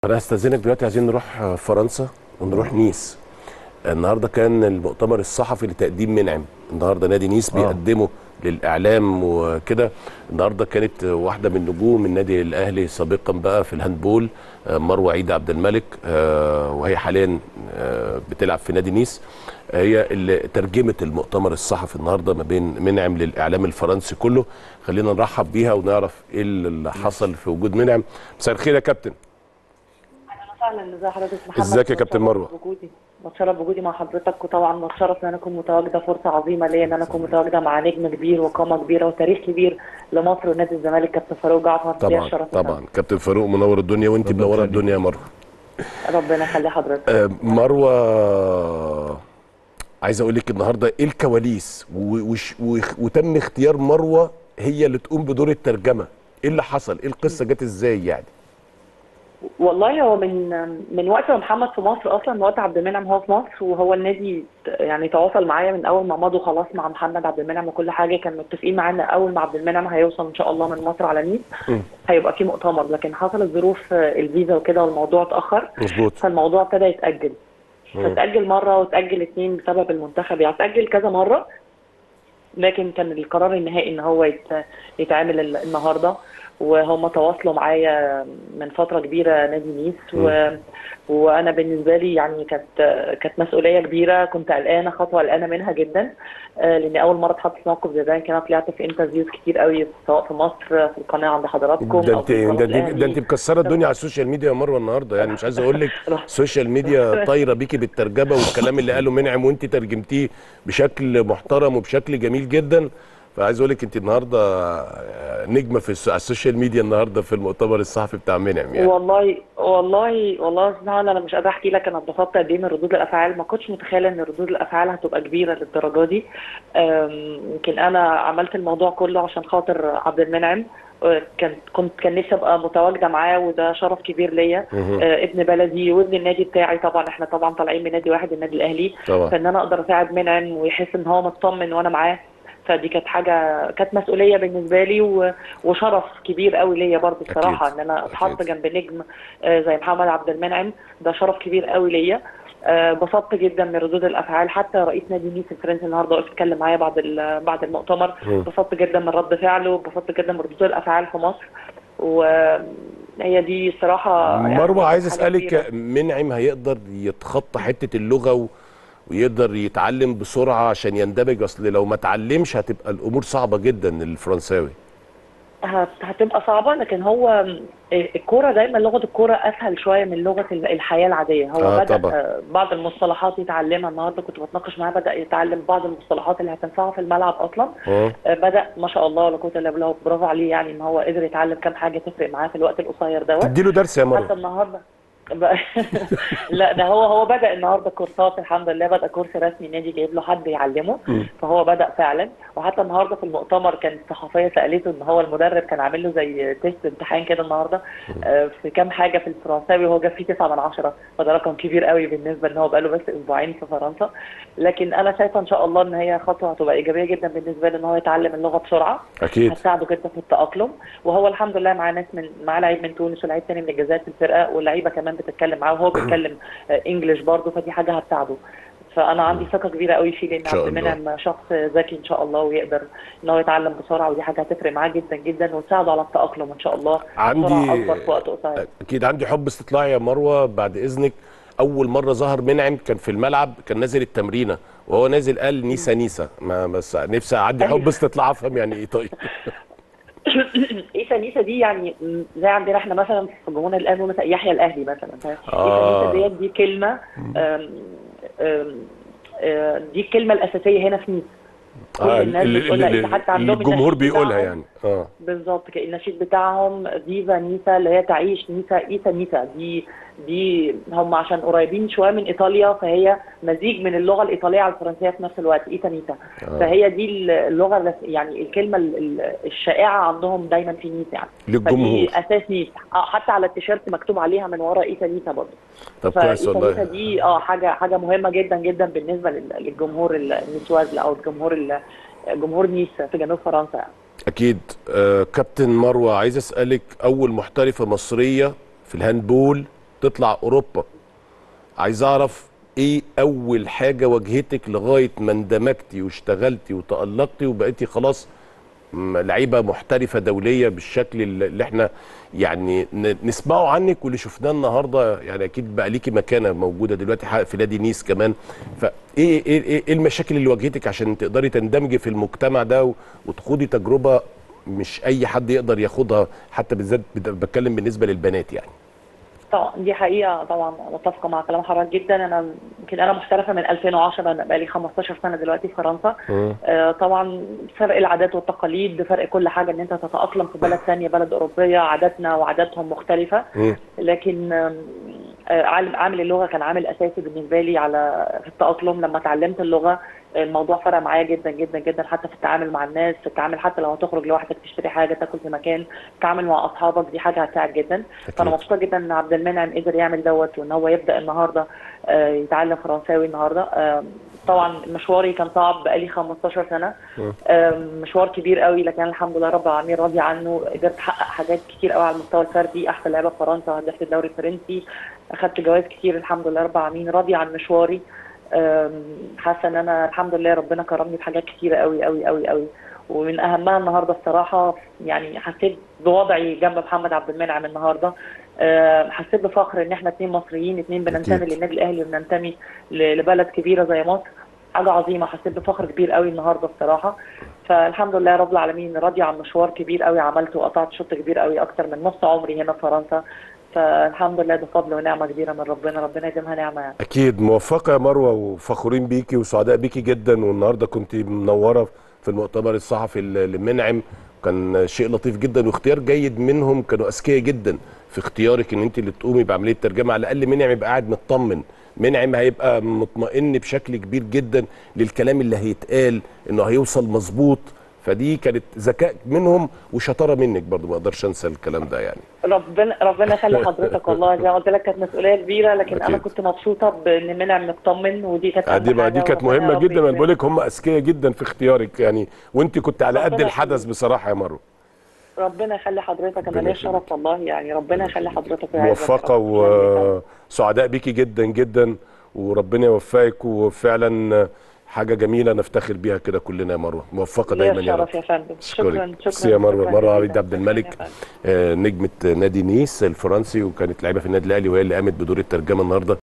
انا هستاذنك دلوقتي عايزين نروح فرنسا ونروح نيس النهارده كان المؤتمر الصحفي لتقديم منعم النهارده نادي نيس آه. بيقدمه للاعلام وكده النهارده كانت واحده من نجوم النادي الاهلي سابقا بقى في الهاندبول آه، مروه عيد عبد الملك آه، وهي حاليا آه، بتلعب في نادي نيس آه، هي اللي ترجمت المؤتمر الصحفي النهارده ما بين منعم للاعلام الفرنسي كله خلينا نرحب بيها ونعرف ايه اللي حصل في وجود منعم مساء الخير يا كابتن اهلا وسهلا ازي حضرتك محمد ازيك يا كابتن بتشرف مروة؟ بوجودي بتشرف بوجودي مع حضرتك وطبعا بتشرف ان انا اكون متواجده فرصه عظيمه ليا ان انا اكون متواجده مع نجم كبير وقامه كبيره وتاريخ كبير لمصر ونادي الزمالك كابتن فاروق جعفر ليا طبعا الشرف طبعا كابتن فاروق منور الدنيا وانت ربنا منوره يخليك. الدنيا يا مروه ربنا يخلي حضرتك آه، مروه عايز اقول لك النهارده ايه الكواليس و- وش- وخ- وتم اختيار مروه هي اللي تقوم بدور الترجمه ايه اللي حصل ايه القصه جت ازاي يعني والله هو من من وقت ما محمد في مصر اصلا من وقت عبد المنعم هو في مصر وهو النادي يعني تواصل معايا من اول ما مضوا خلاص مع محمد عبد المنعم وكل حاجه كان متفقين معانا اول ما عبد المنعم هيوصل ان شاء الله من مصر على نيس م. هيبقى في مؤتمر لكن حصلت ظروف آه، الفيزا وكده والموضوع اتاخر مظبوط فالموضوع ابتدى يتاجل مم. فتاجل مره وتاجل اتنين بسبب المنتخب يعني اتاجل كذا مره لكن كان القرار النهائي ان هو يت- يتعمل ال- النهارده وهم تواصلوا معايا من فتره كبيره نادي نيس و... وانا بالنسبه لي يعني كانت كانت مسؤوليه كبيره كنت قلقانه خطوه قلقانه منها جدا آه، لاني اول مره اتحط في موقف زي ده يمكن انا طلعت في انترفيوز كتير قوي سواء في مصر في القناه عند حضراتكم ده أو انت في القناة ده انت الأهلي. ده انت مكسره الدنيا على السوشيال ميديا يا مروه النهارده يعني مش عايز اقول لك السوشيال ميديا طايره بيكي بالترجمه والكلام اللي قاله منعم وانت ترجمتيه بشكل محترم وبشكل جميل جدا فعايز اقول لك انت النهارده آه، نجمه في الس- على السوشيال ميديا النهارده في المؤتمر الصحفي بتاع منعم يعني والله والله والله سبحان الله انا مش قادره احكي لك انا اتبسطت قد ايه من ردود الافعال ما كنتش متخيله ان ردود الافعال هتبقى كبيره للدرجه دي أم، يمكن انا عملت الموضوع كله عشان خاطر عبد المنعم أه، كان كنت كان نفسي ابقى متواجده معاه وده شرف كبير ليا مهم. أه، ابن بلدي وابن النادي بتاعي طبعا احنا طبعا طالعين من نادي واحد النادي الاهلي طبعا فان انا اقدر اساعد منعم ويحس ان هو مطمن وانا معاه فدي كانت حاجه كانت مسؤوليه بالنسبه لي و... وشرف كبير قوي ليا برضه الصراحه أكيد. ان انا اتحط أكيد. جنب نجم آه، زي محمد عبد المنعم ده شرف كبير قوي ليا آه، انبسطت جدا من ردود الافعال حتى رئيس نادي نيس الفرنسي النهارده وقف يتكلم معايا بعد ال- بعد المؤتمر مم. انبسطت جدا من رد فعله انبسطت جدا من ردود الافعال في مصر وهي دي الصراحه يعني مروه عايز حاجة كبيرة. اسالك منعم هيقدر يتخطى حته اللغه و... ويقدر يتعلم بسرعه عشان يندمج اصل لو ما اتعلمش هتبقى الامور صعبه جدا الفرنساوي هت- هتبقى صعبة لكن هو الكورة دايما لغة الكورة أسهل شوية من لغة ال- الحياة العادية هو آه، بدأ طبعا. آه، بعض المصطلحات يتعلمها النهاردة كنت بتناقش معاه بدأ يتعلم بعض المصطلحات اللي هتنفعه في الملعب أصلا اه آه، بدأ ما شاء الله ولا قوة إلا بالله برافو عليه يعني إن هو قدر يتعلم كام حاجة تفرق معاه في الوقت القصير دوت تديله درس يا حتى مروه النهارده بقى- لا ده هو هو بدا النهارده كورسات الحمد لله بدا كورس رسمي النادي جايب له حد يعلمه مم. فهو بدا فعلا وحتى النهارده في المؤتمر كانت الصحفيه سالته ان هو المدرب كان عامل له زي تيست امتحان كده النهارده آه، في كام حاجه في الفرنساوي وهو جاب فيه 9 من 10 فده رقم كبير قوي بالنسبه ان هو بقاله بس اسبوعين في فرنسا لكن انا شايفه ان شاء الله ان هي خطوه هتبقى ايجابيه جدا بالنسبه له ان هو يتعلم اللغه بسرعه اكيد هتساعده جدا في التأقلم وهو الحمد لله معاه ناس من معاه لعيب من تونس ولاعيب تاني من الجزائر في الفرقه واللعيبه كمان بتتكلم معاه وهو بيتكلم آه، انجلش برضه فدي حاجه هتساعده فانا عندي ثقه كبيره قوي فيه لان إن شاء عبد الله. المنعم شخص ذكي ان شاء الله ويقدر ان هو يتعلم بسرعه ودي حاجه هتفرق معاه جدا جدا وتساعده على التأقلم ان شاء الله عندي بسرعه اكبر في وقت قصير اكيد عندي حب استطلاعي يا مروه بعد اذنك اول مره ظهر منعم كان في الملعب كان نازل التمرينه وهو نازل قال نيسا نيسا ما بس نفسي عندي حب أيوة. استطلاع افهم يعني ايه طيب ايسا نيسا دي يعني م- زي عندنا احنا مثلا في جمهورنا الاهلي مثلا يحيى الاهلي مثلا فاهم؟ آه. ايسا نيسا ديت دي كلمه أم أم أم دي الكلمه الاساسيه هنا في نيس كل آه، الناس ال- بتقولها ال- إذا حتى عندهم الجمهور النشيد بيقولها بتاعهم. يعني اه بالظبط كده النشيد بتاعهم ديفا نيسا اللي هي تعيش نيسا ايسا نيسا دي دي هم عشان قريبين شويه من ايطاليا فهي مزيج من اللغه الايطاليه على الفرنسيه في نفس الوقت ايتا نيسا آه. فهي دي اللغه الرس- يعني الكلمه ال- ال- الشائعه عندهم دايما في نيسا يعني للجمهور فدي اساس نيسا آه، حتى على التيشيرت مكتوب عليها من ورا ايتا نيسا برضه طب كويس فايتا نيسا والله دي اه حاجه حاجه مهمه جدا جدا بالنسبه لل- للجمهور النسواز او الجمهور ال- جمهور نيس في جنوب فرنسا يعني. اكيد آه كابتن مروه عايز اسالك اول محترفه مصريه في الهاندبول تطلع اوروبا عايز اعرف ايه اول حاجه واجهتك لغايه ما اندمجتي واشتغلتي وتالقتي وبقيتي خلاص م- لعيبه محترفه دوليه بالشكل اللي اللي احنا يعني ن- نسمعه عنك واللي شفناه النهارده يعني اكيد بقى ليكي مكانه موجوده دلوقتي حق في نادي نيس كمان فايه ايه ايه إيه المشاكل اللي واجهتك عشان تقدري تندمجي في المجتمع ده و- وتخوضي تجربه مش اي حد يقدر ياخدها حتى بالذات بت- بتكلم بالنسبه للبنات يعني طبعا دي حقيقة طبعا متفقة مع كلام حضرتك جدا أنا يمكن أنا محترفة من 2010 أنا بقالي 15 سنة دلوقتي في فرنسا آه، طبعا فرق العادات والتقاليد فرق كل حاجة إن أنت تتأقلم في بلد ثانية بلد أوروبية عاداتنا وعاداتهم مختلفة مم. لكن آم، آه، عالم عامل اللغة كان عامل أساسي بالنسبة لي على في التأقلم لما اتعلمت اللغة الموضوع فرق معايا جدا جدا جدا حتى في التعامل مع الناس في التعامل حتى لو هتخرج لوحدك تشتري حاجة تاكل في مكان تتعامل مع أصحابك دي حاجة هتساعد جدا فأنا مبسوطة جدا إن عبد المنعم قدر يعمل دوت وإن هو يبدأ النهاردة آه، يتعلم فرنساوي النهاردة آه، طبعا مشواري كان صعب بقالي 15 سنة آه، مشوار كبير قوي لكن أنا الحمد لله رب العالمين راضي عنه قدرت أحقق حاجات كتير قوي على المستوى الفردي أحسن لعيبة في فرنسا هدفت الدوري الفرنسي أخدت جوائز كتير الحمد لله رب العالمين راضي عن مشواري آم، حاسه ان انا الحمد لله ربنا كرمني بحاجات كتيره قوي قوي قوي قوي ومن اهمها النهارده الصراحه يعني حسيت بوضعي جنب محمد عبد المنعم النهارده آه، حسيت بفخر ان احنا اتنين مصريين اتنين بننتمي أكيد. للنادي الاهلي وبننتمي ل- لبلد كبيره زي مصر حاجه عظيمه حسيت بفخر كبير قوي النهارده الصراحه فالحمد لله رب العالمين راضيه عن مشوار كبير قوي عملته وقطعت شوط كبير قوي اكتر من نص عمري هنا في فرنسا فالحمد لله ده فضل ونعمه كبيره من ربنا ربنا يديمها نعمه يعني اكيد موفقه يا مروه وفخورين بيكي وسعداء بيكي جدا والنهارده كنت منوره في المؤتمر الصحفي ل- لمنعم كان شيء لطيف جدا واختيار جيد منهم كانوا اذكياء جدا في اختيارك ان انت اللي تقومي بعمليه ترجمه على الاقل منعم يبقى قاعد مطمن منعم هيبقى مطمئن بشكل كبير جدا للكلام اللي هيتقال انه هيوصل مظبوط فدي كانت ذكاء منهم وشطاره منك برضو ما اقدرش انسى الكلام ده يعني ربنا ربنا يخلي حضرتك والله زي ما قلت لك كانت مسؤوليه كبيره لكن انا أكيد. كنت مبسوطه بان منعم مطمن ودي كانت أهم دي بقى دي حاجة كانت وربنا مهمه يا رب جدا انا يكرمك. بقول لك هم اذكياء جدا في اختيارك يعني وانت كنت على قد ربنا الحدث يخليك. بصراحه يا مروه ربنا يخلي حضرتك انا ربنا ليا يخليك. شرف والله يعني ربنا يخلي حضرتك ويعزك يا موفقه رب. شكراً. وسعداء بيكي جدا جدا وربنا يوفقك وفعلا حاجه جميله نفتخر بيها كده كلنا يا مروه موفقه ليا دايما يا رب الشرف يا فندم أشكرك. شكرا ميرسي شكرا يا مروه شكراً مروه جداً. عبيد عبد شكراً الملك يا فندم. آه، نجمه نادي نيس الفرنسي وكانت لعيبه في النادي الاهلي وهي اللي قامت بدور الترجمه النهارده